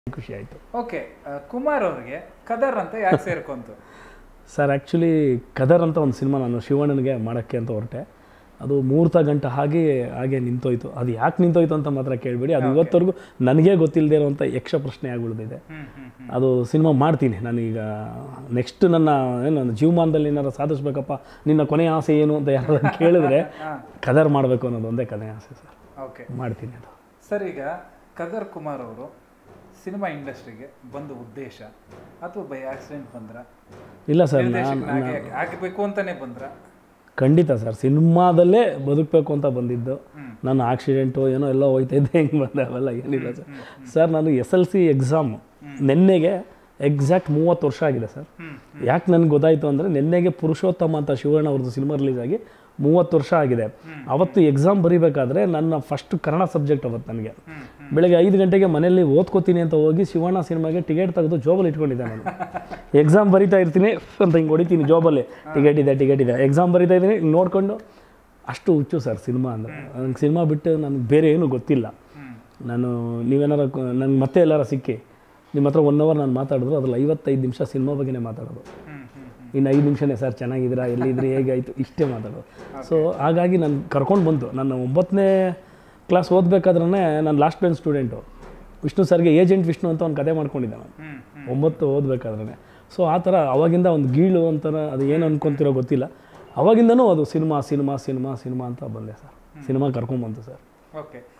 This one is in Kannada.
ಖುಷಿ ಆಯಿತು ಓಕೆ ಕುಮಾರ್ ಅವ್ರಿಗೆ ಕದರ್ ಅಂತ ಯಾಕೆ ಸೇರ್ಕೊಂತು ಸರ್ ಆ್ಯಕ್ಚುಲಿ ಕದರ್ ಅಂತ ಒಂದು ಸಿನಿಮಾ ನಾನು ಶಿವಣ್ಣನಿಗೆ ಮಾಡೋಕ್ಕೆ ಅಂತ ಹೊರಟೆ ಅದು ಮುಹೂರ್ತ ಗಂಟೆ ಹಾಗೆ ಹಾಗೆ ನಿಂತೋಯ್ತು ಅದು ಯಾಕೆ ನಿಂತೋಯ್ತು ಅಂತ ಮಾತ್ರ ಕೇಳಬೇಡಿ ಅದು ಇವತ್ತವರೆಗೂ ನನಗೇ ಗೊತ್ತಿಲ್ಲದೆ ಇರುವಂಥ ಯಕ್ಷ ಪ್ರಶ್ನೆ ಆಗಿಬಿಡ್ದಿದೆ ಹ್ಮ್ ಹ್ಮ್ ಹ್ಮ್ ಅದು ಸಿನಿಮಾ ಮಾಡ್ತೀನಿ ನಾನೀಗ ನೆಕ್ಸ್ಟ್ ನನ್ನ ಏನು ನನ್ನ ಜೀವಮಾನದಲ್ಲಿ ಏನಾರು ಸಾಧಿಸ್ಬೇಕಪ್ಪ ನಿನ್ನ ಕೊನೆಯ ಆಸೆ ಏನು ಅಂತ ಯಾರು ಕೇಳಿದ್ರೆ ಕದರ್ ಮಾಡಬೇಕು ಅನ್ನೋದು ಒಂದೇ ಕೊನೆಯ ಆಸೆ ಸರ್ ಓಕೆ ಮಾಡ್ತೀನಿ ಅದು ಸರ್ ಈಗ ಕದರ್ ಕುಮಾರ್ ಅವರು ಸಿನಿಮಾ ಇಂಡಸ್ಟ್ರಿಗೆ ಬಂದ ಉದ್ದೇಶ ಅಥವಾ ಬೈ ಆಕ್ಸಿಡೆಂಟ್ ಬಂದ್ರ ಇಲ್ಲ ಸರ್ ನಾನು ನಿರ್ದೇಶಕನಾಗಿ ಆಗಬೇಕು ಅಂತಾನೆ ಬಂದ್ರ ಖಂಡಿತ ಸರ್ ಸಿನಿಮಾದಲ್ಲೇ ಬದುಕಬೇಕು ಅಂತ ಬಂದಿದ್ದು ಹ್ಮ್. ನಾನು ಆಕ್ಸಿಡೆಂಟು ಏನೋ ಎಲ್ಲ ಹೋಯ್ತಾ ಇದ್ದೆ ಹೆಂಗೆ ಬಂದೆ ಅವೆಲ್ಲ ಏನಿಲ್ಲ ಸರ್ ಸರ್ ನಾನು ಎಸ್ ಎಲ್ ಸಿ ಎಕ್ಸಾಮ್ ನಿನ್ನೆಗೆ ಎಕ್ಸಾಕ್ಟ್ ಮೂವತ್ತು ವರ್ಷ ಆಗಿದೆ ಸರ್ ಹ್ಮ್ ಯಾಕೆ ನನಗೆ ಗೊತ್ತಾಯಿತು ಅಂದರೆ ನಿನ್ನೆಗೆ ಪುರುಷೋತ್ತಮ ಅಂತ ಶಿವಣ್ಣ ಅವ್ರದ್ದು ಸಿನಿಮಾ ರಿಲೀಸ್ ಆಗಿ ಮೂವತ್ತು ವರ್ಷ ಆಗಿದೆ ಅವತ್ತು ಎಕ್ಸಾಮ್ ಬರೀಬೇಕಾದ್ರೆ ನನ್ನ ಫಸ್ಟ್ ಕನ್ನಡ ಸಬ್ಜೆಕ್ಟ್ ಅವತ್ತು ನನಗೆ ಹ್ಮ್ ಬೆಳಗ್ಗೆ ಐದು ಗಂಟೆಗೆ ಮನೆಯಲ್ಲಿ ಓದ್ಕೋತೀನಿ ಅಂತ ಹೋಗಿ ಶಿವಣ್ಣ ಸಿನಿಮಾಗೆ ಟಿಕೆಟ್ ತೆಗೆದು ಜೋಬಲ್ಲಿ ಇಟ್ಕೊಂಡಿದ್ದೆ ನಾನು ಎಕ್ಸಾಮ್ ಬರಿತಾ ಇರ್ತೀನಿ ಅಂತ ಹಿಂಗೆ ಹೊಡಿತೀನಿ ಜೋಬಲ್ಲಿ ಟಿಕೆಟ್ ಇದೆ ಟಿಕೆಟ್ ಇದೆ ಎಕ್ಸಾಮ್ ಬರಿತಾ ಇದ್ದೀನಿ ಹಿಂಗೆ ನೋಡಿಕೊಂಡು ಅಷ್ಟು ಹುಚ್ಚು ಸರ್ ಸಿನಿಮಾ ಅಂದರೆ ನನಗೆ ಸಿನಿಮಾ ಬಿಟ್ಟು ನನಗೆ ಬೇರೆ ಏನೂ ಗೊತ್ತಿಲ್ಲ ಹ್ಮ್ ನಾನು ನೀವೇನಾರ ನನಗೆ ಮತ್ತೆ ಎಲ್ಲಾರ ಸಿಕ್ಕಿ ನಿಮ್ಮ ಹತ್ರ ಒನ್ ಅವರ್ ನಾನು ಮಾತಾಡಿದ್ರು ಅದ್ರಲ್ಲಿ ಐವತ್ತೈದು ನಿಮಿಷ ಸಿನಿಮಾ ಬಗ್ಗೆನೇ ಮಾತಾಡೋದು ಹ್ಮ್ ಹ್ಮ್ ಹ್ಮ್ ಇನ್ನು ಐದು ನಿಮಿಷನೇ ಸರ್ ಚೆನ್ನಾಗಿದ್ದೀರಾ ಎಲ್ಲಿದ್ರಿ ಹೇಗಾಯಿತು ಇಷ್ಟೇ ಮಾತಾಡೋದು ಸೊ ಹಾಗಾಗಿ ನಾನು ಕರ್ಕೊಂಡು ಬಂತು ನಾನು ಒಂಬತ್ತನೇ ಕ್ಲಾಸ್ ಓದಬೇಕಾದ್ರೆ ನಾನು ಲಾಸ್ಟ್ ಬೆಂಚ್ ಸ್ಟೂಡೆಂಟು ವಿಷ್ಣು ಸರ್ಗೆ ಏಜೆಂಟ್ ವಿಷ್ಣು ಅಂತ ಒಂದು ಕತೆ ಮಾಡ್ಕೊಂಡಿದ್ದೆ ನಾನು ಹ್ಮ್ ಹ್ಮ್ ಒಂಬತ್ತು ಓದಬೇಕಾದ್ರೆ ಸೊ ಆ ಥರ ಅವಾಗಿಂದ ಒಂದು ಗೀಳು ಅಂತಾರ ಅದು ಏನು ಅನ್ಕೊಂತಿರೋ ಗೊತ್ತಿಲ್ಲ ಅವಾಗಿಂದನೂ ಅದು ಸಿನಿಮಾ ಸಿನಿಮಾ ಸಿನಿಮಾ ಸಿನಿಮಾ ಅಂತ ಬಂದೆ ಸರ್ ಸಿನಿಮಾ ಕರ್ಕೊಂಬಂತು ಸರ್ ಓಕೆ